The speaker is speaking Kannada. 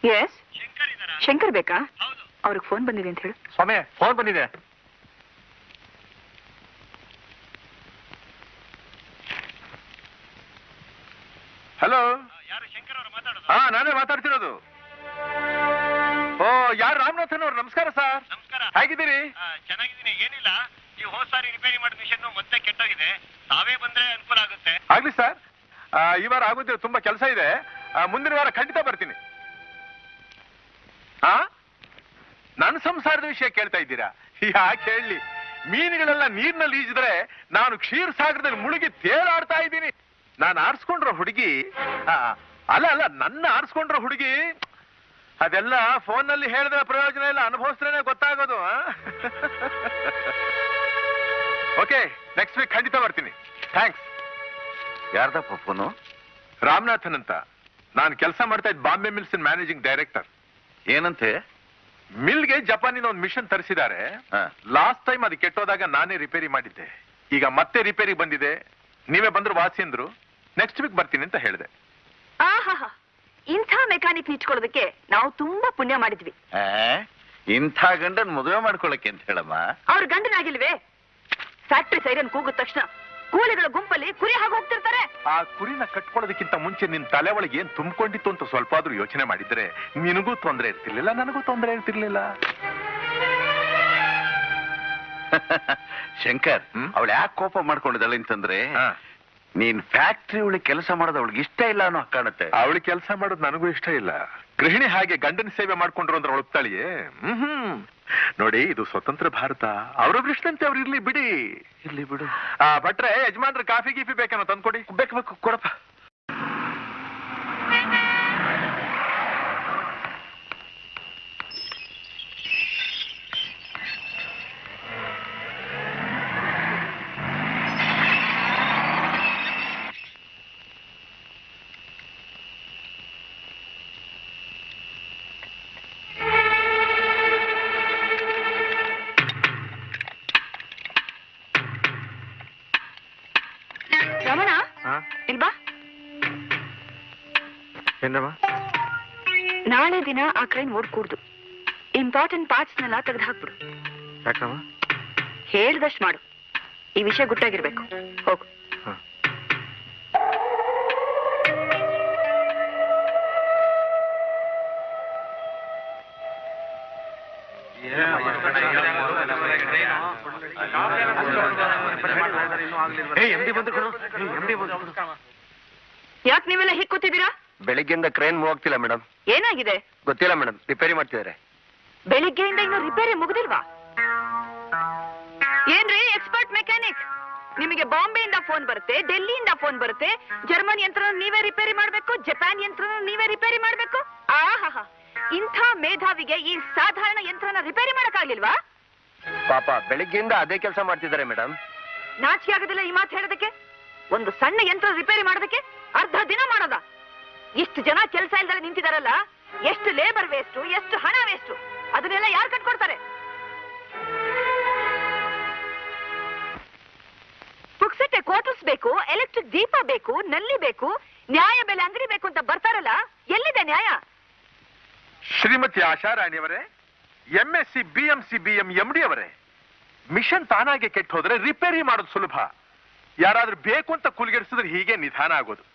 ಎಸ್ ಶಂಕರ್ ಬೇಕಾ ಅವ್ರಿಗೆ ಫೋನ್ ಬಂದಿದೆ ಅಂತ ಹೇಳು ಸ್ವಾಮಿ ಫೋನ್ ಬಂದಿದೆ ಹಲೋ ಹಾ ನಾನೇ ಮಾತಾಡ್ತಿರೋದು ಓ ಯಾರು ರಾಮನಾಥನ್ ಅವ್ರು ನಮಸ್ಕಾರ ಸರ್ ನಮಸ್ಕಾರ ಹೇಗಿದ್ದೀರಿ ಆ, ಚೆನ್ನಾಗಿದ್ದೀನಿ ಏನಿಲ್ಲ ನೀವು ಹೋದ್ ಸಾರಿ ರಿಪೇರಿ ಮಾಡಿದ ಮಿಷನ್ ಮತ್ತೆ ಕೆಟ್ಟೋಗಿದೆ ತಾವೇ ಬಂದ್ರೆ ಅನುಕೂಲ ಆಗುತ್ತೆ ಆಗ್ಲಿ ಸರ್ ಆ, ಈ ವಾರ ಆಗೋದಿಲ್ಲ ತುಂಬಾ ಕೆಲಸ ಇದೆ ಆ, ಮುಂದಿನ ವಾರ ಖಂಡಿತ ಬರ್ತೀನಿ ಆ ನನ್ನ ಸಂಸಾರದ ವಿಷಯ ಕೇಳ್ತಾ ಇದ್ದೀರಾ ಯಾಕೆ ಹೇಳಿ ಮೀನುಗಳೆಲ್ಲ ನೀರ್ನಲ್ಲಿ ಈಜಿದ್ರೆ ನಾನು ಕ್ಷೀರ್ ಸಾಗರದಲ್ಲಿ ಮುಳುಗಿ ತೇಲಾಡ್ತಾ ಇದ್ದೀನಿ ನಾನು ಆರಿಸ್ಕೊಂಡ್ರ ಹುಡುಗಿ ಆ, ಅಲ್ಲ ಅಲ್ಲ ನನ್ನ ಆರಿಸ್ಕೊಂಡ್ರ ಹುಡುಗಿ ಅದೆಲ್ಲ ಫೋನ್ನಲ್ಲಿ ಹೇಳಿದ್ರೆ ಪ್ರಯೋಜನ ಇಲ್ಲ ಅನುಭವಿಸ್ರೇನೆ ಗೊತ್ತಾಗೋದು ಓಕೆ ನೆಕ್ಸ್ಟ್ ವೀಕ್ ಖಂಡಿತ ಬರ್ತೀನಿ ಥ್ಯಾಂಕ್ಸ್ ಯಾರ್ದಪ್ಪ ಫೋನು ರಾಮನಾಥನ್ ಅಂತ ನಾನು ಕೆಲಸ ಮಾಡ್ತಾ ಇದ್ದ ಬಾಂಬೆ ಮಿಲ್ಸ್ ಮ್ಯಾನೇಜಿಂಗ್ ಡೈರೆಕ್ಟರ್ ಏನಂತೆ ಮಿಲ್ಗೆ ಜಪಾನಿನ ಒಂದು ಮಿಷನ್ ತರಿಸಿದ್ದಾರೆ ಹಾ. ಲಾಸ್ಟ್ ಟೈಮ್ ಅದು ಕೆಟ್ಟೋದಾಗ ನಾನೇ ರಿಪೇರಿ ಮಾಡಿದ್ದೆ ಈಗ ಮತ್ತೆ ರಿಪೇರಿ ಬಂದಿದೆ ನೀವೇ ಬಂದ್ರು ವಾಸಿ ಅಂದ್ರು ನೆಕ್ಸ್ಟ್ ವೀಕ್ ಬರ್ತೀನಿ ಅಂತ ಹೇಳಿದೆ ಆಹಾಹಾ ಇಂಥ ಮೆಕ್ಯಾನಿಕ್ ನಿಚ್ಕೊಳ್ಳೋದಕ್ಕೆ ನಾವು ತುಂಬಾ ಪುಣ್ಯ ಮಾಡಿದ್ವಿ ಆ? ಇಂಥ ಗಂಡನ್ ಮದುವೆ ಮಾಡ್ಕೊಳಕ್ಕೆ ಅಂತ ಹೇಳಮ್ಮ ಅವ್ರ ಗಂಡನಾಗಿಲ್ವೇ ಫ್ಯಾಕ್ಟ್ರಿ ಸೈರನ್ ಕೂಗಿದ ತಕ್ಷಣ ಕೂಲಿಗಳ ಗುಂಪಲ್ಲಿ ಕುರಿ ಹಾಗೆ ಹೋಗ್ತಿರ್ತಾರೆ ಆ ಕುರಿನ ಕಟ್ಕೊಳ್ಳೋದಕ್ಕಿಂತ ಮುಂಚೆ ನಿನ್ ತಲೆ ಒಳಗೆ ಏನ್ ತುಂಬಿಕೊಂಡಿತ್ತು ಅಂತ ಸ್ವಲ್ಪ ಆದ್ರೂ ಯೋಚನೆ ಮಾಡಿದ್ರೆ ನಿನಗೂ ತೊಂದರೆ ಇರ್ತಿರ್ಲಿಲ್ಲ ನನಗೂ ತೊಂದರೆ ಇರ್ತಿರ್ಲಿಲ್ಲ ಶಂಕರ್ ಹ್ಮ್? ಅವಳು ಯಾಕೆ ಕೋಪ ಮಾಡ್ಕೊಂಡಿದ್ದಾಳೆ ಅಂತಂದ್ರೆ ಹಾ. ನೀನ್ ಫ್ಯಾಕ್ಟ್ರಿ ಒಳಗೆ ಕೆಲಸ ಮಾಡೋದು ಅವಳಿಗೆ ಇಷ್ಟ ಇಲ್ಲ ಅನ್ನೋ ಹಾಗ್ ಕಾಣುತ್ತೆ ಅವಳು ಕೆಲಸ ಮಾಡೋದು ನನಗೂ ಇಷ್ಟ ಇಲ್ಲ ಗೃಹಿಣಿ ಹಾಗೆ ಗಂಡನ ಸೇವೆ ಮಾಡ್ಕೊಂಡ್ರು ಅಂದ್ರೆ ಒಳಗ್ತಾಳಿಯೇ ಹ್ಮ್ ನೋಡಿ ಇದು ಸ್ವತಂತ್ರ ಭಾರತ ಅವ್ರೊಬ್ರು ಇಷ್ಟಂತೆ ಅವ್ರು ಇರ್ಲಿ ಬಿಡಿ ಇರ್ಲಿ ಬಿಡು ಆ ಭಟ್ರೆ ಯಜಮಾನ್ರ ಕಾಫಿ ಗೀಫಿ ಬೇಕೇನೋ ತಂದ್ಕೊಡಿ ಬೇಕು ಬೇಕು ಕೊಡಪ್ಪ ರಮಣ ಇಲ್ವಾ ಏನಮ್ಮ ನಾಳೆ ದಿನ ಆ ಕ್ರೈನ್ ಓಡ್ಕೂಡ್ದು ಇಂಪಾರ್ಟೆಂಟ್ ಪಾರ್ಟ್ಸ್ ನೆಲ್ಲ ತೆಗೆದು ಹಾಕ್ಬಿಡು ಯಾಕಮ್ಮ ಹೇಳ್ದಷ್ಟು ಮಾಡು ಈ ವಿಷಯ ಗುಟ್ಟಾಗಿರ್ಬೇಕು ಹೋಗು ಯಾಕೆ ನೀವೆಲ್ಲ ಹೀಗ್ ಕೂತಿದ್ದೀರಾ ಬೆಳಿಗ್ಗೆಯಿಂದ ಕ್ರೇನ್ ಹೋಗ್ತಿಲ್ಲ ಮೇಡಮ್ ಏನಾಗಿದೆ ಗೊತ್ತಿಲ್ಲ ಮೇಡಮ್ ರಿಪೇರಿ ಮಾಡ್ತಿದ್ದಾರೆ ಬೆಳಿಗ್ಗೆಯಿಂದ ಇನ್ನು ರಿಪೇರಿ ಮುಗ್ದಿಲ್ವಾ ಏನ್ರಿ ಎಕ್ಸ್ಪರ್ಟ್ ಮೆಕ್ಯಾನಿಕ್ ನಿಮಗೆ ಬಾಂಬೆಯಿಂದ ಫೋನ್ ಬರುತ್ತೆ ಡೆಲ್ಲಿಯಿಂದ ಫೋನ್ ಬರುತ್ತೆ ಜರ್ಮನ್ ಯಂತ್ರ ನೀವೇ ರಿಪೇರಿ ಮಾಡ್ಬೇಕು ಜಪಾನ್ ಯಂತ್ರ ನೀವೇ ರಿಪೇರಿ ಮಾಡ್ಬೇಕು ಆಹಾಹಾ ಇಂಥ ಮೇಧಾವಿಗೆ ಈ ಸಾಧಾರಣ ಯಂತ್ರನ ರಿಪೇರಿ ಮಾಡಕ್ಕಾಗ್ಲಿಲ್ವಾ ಪಾಪ ಬೆಳಿಗ್ಗೆಯಿಂದ ಅದೇ ಕೆಲಸ ಮಾಡ್ತಿದ್ದಾರೆ ಮೇಡಮ್ ನಾಚಿಕೆ ಆಗೋದಿಲ್ಲ ಈ ಮಾತು ಹೇಳೋದಕ್ಕೆ ಒಂದು ಸಣ್ಣ ಯಂತ್ರ ರಿಪೇರಿ ಮಾಡೋದಕ್ಕೆ ಅರ್ಧ ದಿನ ಮಾಡೋದ ಇಷ್ಟು ಜನ ಕೆಲಸ ಇಲ್ದಲೆ ನಿಂತಿದಾರಲ್ಲ ಎಷ್ಟು ಲೇಬರ್ ವೇಸ್ಟ್ ಎಷ್ಟು ಹಣ ವೇಸ್ಟ್ ಅದನ್ನೆಲ್ಲ ಯಾರು ಕಟ್ಕೊಡ್ತಾರೆ ಪುಕ್ಸಟ್ಟೆ ಕ್ವಾರ್ಟರ್ಸ್ ಬೇಕು ಎಲೆಕ್ಟ್ರಿಕ್ ದೀಪ ಬೇಕು ನಲ್ಲಿ ಬೇಕು ನ್ಯಾಯ ಬೆಲೆ ಅಂಗಡಿ ಬೇಕು ಅಂತ ಬರ್ತಾರಲ್ಲ ಎಲ್ಲಿದೆ ನ್ಯಾಯ ಶ್ರೀಮತಿ ಆಶಾರಾಣಿಯವರೇ M S C B M C B M M D ಅವರೇ ಮಿಷನ್ ತಾನಾಗೆ ಕೆಟ್ಟ ಹೋದ್ರೆ ರಿಪೇರಿ ಮಾಡೋದು ಸುಲಭ ಯಾರಾದ್ರೂ ಬೇಕು ಅಂತ ಕೂಲ್ಗೆಡಿಸಿದ್ರೆ ಹೀಗೆ ನಿಧಾನ ಆಗೋದು